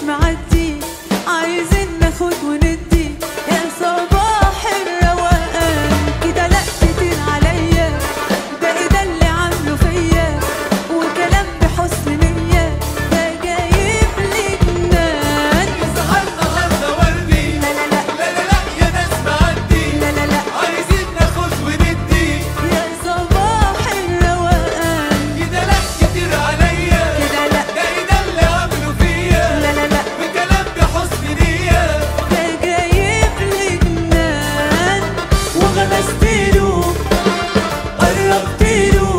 معدي عايزين ناخد وندي يا صباح الروقان كده لا كتير عليا ده ايه ده اللي عامله فيا وكلام بحسن نية ده جايب لي جنان سهر نهارنا وردي لا لا لا لا لا لا يا ناس معدي لا لا لا عايزين ناخد وندي يا صباح الروقان كده لا كتير عليا كده لا ده ايه ده اللي عملوا فيا لا لا لا بكلام بحسن نية ده جايب لي جنان وغمستيله قربتيله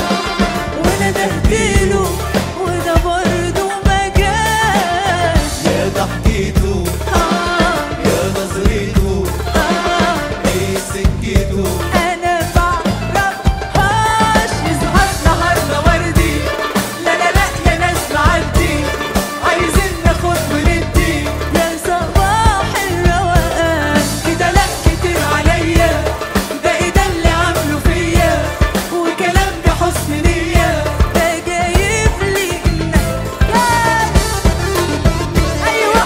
وندهتيله وده برضه ما جاش يا ضحكته آه يا نظرته آه ايه سكته أنا بعرفهاش يظهر نهارنا وردي لا لا لا يا ناس معدي عايزين ناخد وندي يا صباح الروقان كده لا كتير عليا ده ايه ده اللي عملوا فيا وكلام بحسن نية ده جايب لي جنان أيوه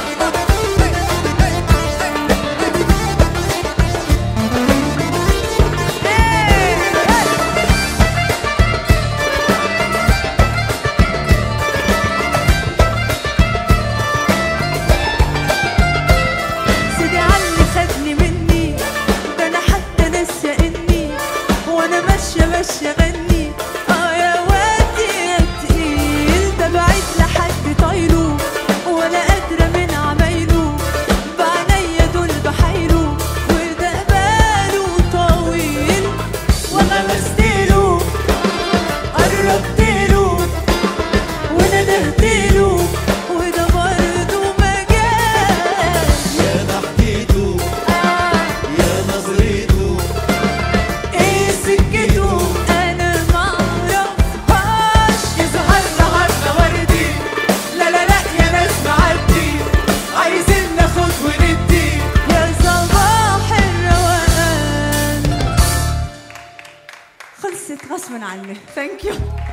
سيدي علي خدني مني ده انا حتى ناسيه اني وانا ماشيه ماشيه غني اه يا وادي يا تقيل ده بعيد لحد طايله ولا قادره من عمايله بعينيا دول بحايله وده باله طويل وغمستيله قربتيله وندهتيله وده برضه ما جاش يا ضحكته يا نظرته ايه سكته انا معرفهاش يظهر نهارنا وردي لا لا لا يا ناس معدي عايزين ناخد وندي يا صباح الروقان خلصت غصبا عني ثانك يو